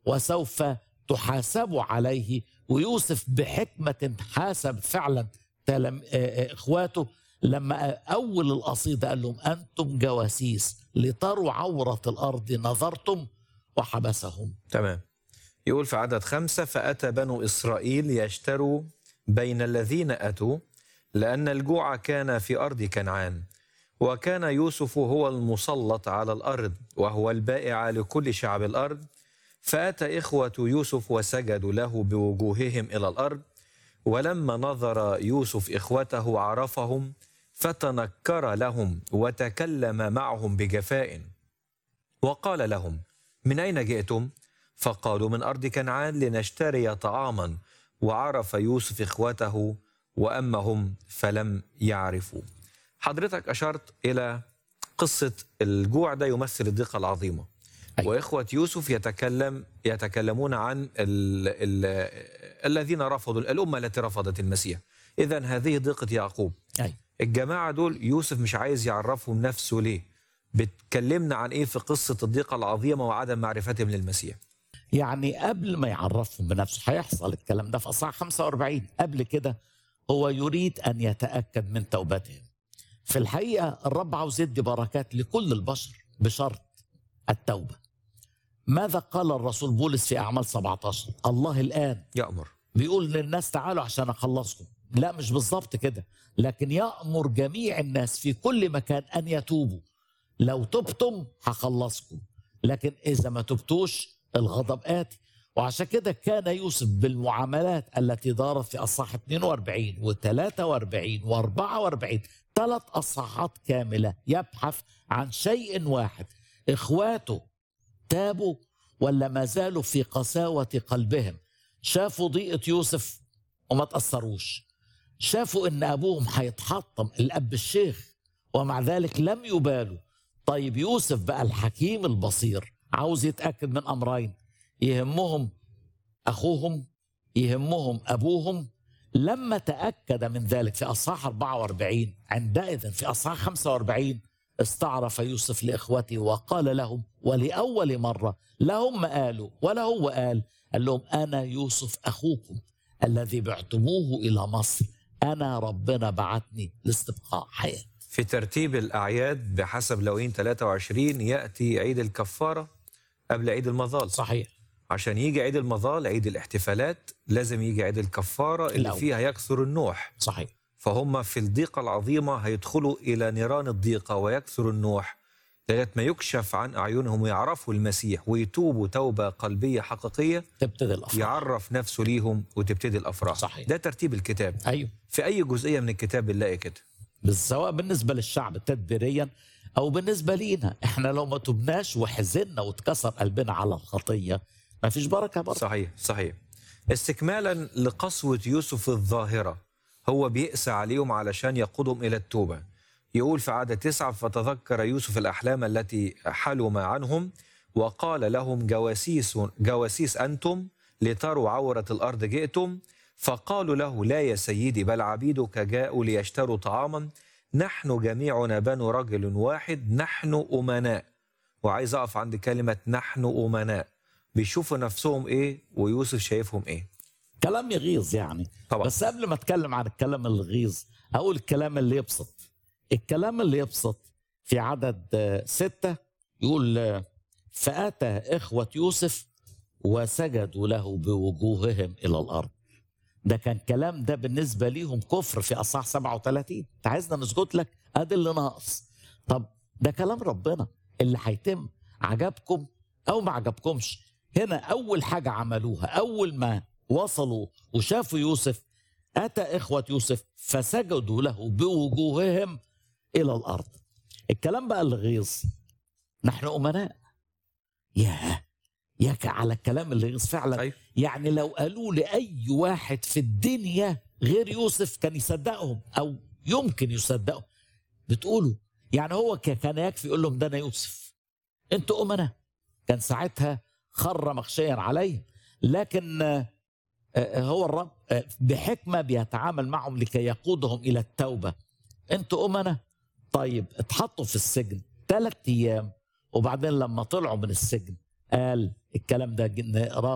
وسوف تحاسبوا عليه ويوسف بحكمة حاسب فعلا تلم آه، آه، إخواته لما أول القصيدة قال لهم أنتم جواسيس لتروا عورة الأرض نظرتم وحبسهم تمام يقول في عدد خمسة فأتى بنو إسرائيل يشتروا بين الذين أتوا لأن الجوع كان في أرض كنعان وكان يوسف هو المسلط على الأرض وهو البائع لكل شعب الأرض فأتى إخوة يوسف وسجدوا له بوجوههم إلى الأرض ولما نظر يوسف إخوته عرفهم فتنكر لهم وتكلم معهم بجفاء وقال لهم من أين جئتم؟ فقالوا من أرض كنعان لنشتري طعاما وعرف يوسف إخوته وأما هم فلم يعرفوا حضرتك أشرت إلى قصة الجوع ده يمثل الضيقة العظيمة أيوة. وإخوة يوسف يتكلم يتكلمون عن ال ال الذين رفضوا الأمة التي رفضت المسيح إذا هذه ضيقة يعقوب أي. الجماعة دول يوسف مش عايز يعرفهم نفسه ليه بتكلمنا عن إيه في قصة الضيقة العظيمة وعدم معرفتهم للمسيح يعني قبل ما يعرفهم بنفسه هيحصل الكلام ده في اصحاح 45 قبل كده هو يريد ان يتاكد من توبتهم في الحقيقه الرب عاوز يدي بركات لكل البشر بشرط التوبه ماذا قال الرسول بولس في اعمال 17 الله الان يأمر بيقول للناس تعالوا عشان اخلصكم لا مش بالظبط كده لكن يأمر جميع الناس في كل مكان أن يتوبوا لو تبتم هخلصكم لكن إذا ما تبتوش الغضب آتي وعشان كده كان يوسف بالمعاملات التي دارت في أصحاح 42 و43 و44 ثلاث أصحاحات كاملة يبحث عن شيء واحد إخواته تابوا ولا ما زالوا في قساوة قلبهم شافوا ضيقة يوسف وما تأثروش شافوا ان ابوهم هيتحطم الاب الشيخ ومع ذلك لم يبالوا طيب يوسف بقى الحكيم البصير عاوز يتاكد من امرين يهمهم اخوهم يهمهم ابوهم لما تاكد من ذلك في اصحاح 44 عندئذ في اصحاح 45 استعرف يوسف لاخوته وقال لهم ولاول مره لا هم قالوا ولا هو قال قال لهم انا يوسف اخوكم الذي بعتموه الى مصر انا ربنا بعتني لاستبقاء حياه في ترتيب الأعياد بحسب لوين 23 يأتي عيد الكفارة قبل عيد المظال صحيح عشان يجي عيد المظال عيد الاحتفالات لازم يجي عيد الكفارة اللي الأول. فيها يكثر النوح صحيح فهم في الضيقة العظيمة هيدخلوا إلى نيران الضيقة ويكثر النوح لغاية ما يكشف عن أعينهم ويعرفوا المسيح ويتوبوا توبة قلبية حقيقية تبتدي الافراح يعرف نفسه ليهم وتبتدي الأفراح صحيح. ده ترتيب الكتاب ايوه في أي جزئية من الكتاب بنلاقي كده بس سواء بالنسبه للشعب تدبيريا او بالنسبه لينا احنا لو ما تبناش وحزننا واتكسر قلبنا على الخطيه ما فيش بركه برضه صحيح صحيح استكمالا لقسوة يوسف الظاهرة هو بيقسى عليهم علشان يقودهم إلى التوبة يقول في عدد تسعة فتذكر يوسف الأحلام التي حلم عنهم وقال لهم جواسيس جواسيس أنتم لتروا عورة الأرض جئتم فقالوا له لا يا سيدي بل عبيدك جاءوا ليشتروا طعاما نحن جميعنا بنو رجل واحد نحن أمناء وعايز أقف عند كلمة نحن أمناء بيشوفوا نفسهم إيه ويوسف شايفهم إيه كلام يغيظ يعني طبعا بس قبل ما اتكلم عن الكلام اللي يغيظ هقول الكلام اللي يبسط الكلام اللي يبسط في عدد آه، ستة يقول آه، فأتى إخوة يوسف وسجدوا له بوجوههم إلى الأرض ده كان كلام ده بالنسبة ليهم كفر في أصحاح 37 انت عايزنا نسجد لك ادي اللي ناقص طب ده كلام ربنا اللي هيتم عجبكم أو ما عجبكمش هنا أول حاجة عملوها أول ما وصلوا وشافوا يوسف أتى إخوة يوسف فسجدوا له بوجوههم إلى الأرض الكلام بقى اللي غيظ نحن أمناء ياه ياك على الكلام اللي غيظ فعلا أيوة. يعني لو قالوا لأي واحد في الدنيا غير يوسف كان يصدقهم أو يمكن يصدقهم بتقولوا يعني هو ك- كان يكفي يقول لهم ده أنا يوسف أنتوا أمناء كان ساعتها خر مخشيا عليه لكن آه، آه، هو الرب آه، بحكمة بيتعامل معهم لكي يقودهم إلى التوبة أنتوا أمناء طيب اتحطوا في السجن ثلاث أيام وبعدين لما طلعوا من السجن قال الكلام ده نقراه